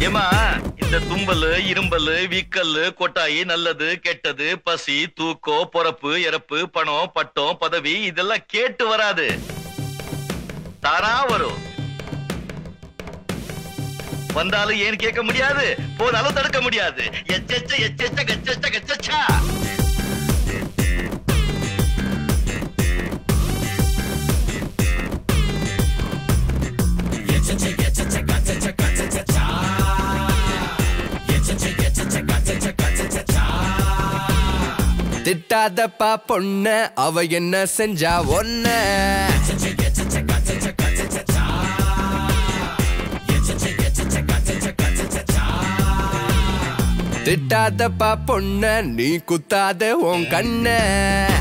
ஏமா இந்த தும்பல் இரும்பல் வீக்கல் கொட்டாயி நல்லது கெட்டது பசி தூக்கம் பொறப்பு இறப்பு பணம் பட்டம் பதவி இதெல்லாம் கேட்டு வராது தானா வரும் வந்தாலும் ஏன் கேட்க முடியாது போனாலும் தடுக்க முடியாது எச்செச்ச எச்செச்ச கச்செச்ச கச்சச்சா திட்டாதப்பா பொண்ண அவ என்ன செஞ்சா ஒன்ன திட்டாதப்பா பொண்ண நீ குத்தாத உன் கண்ண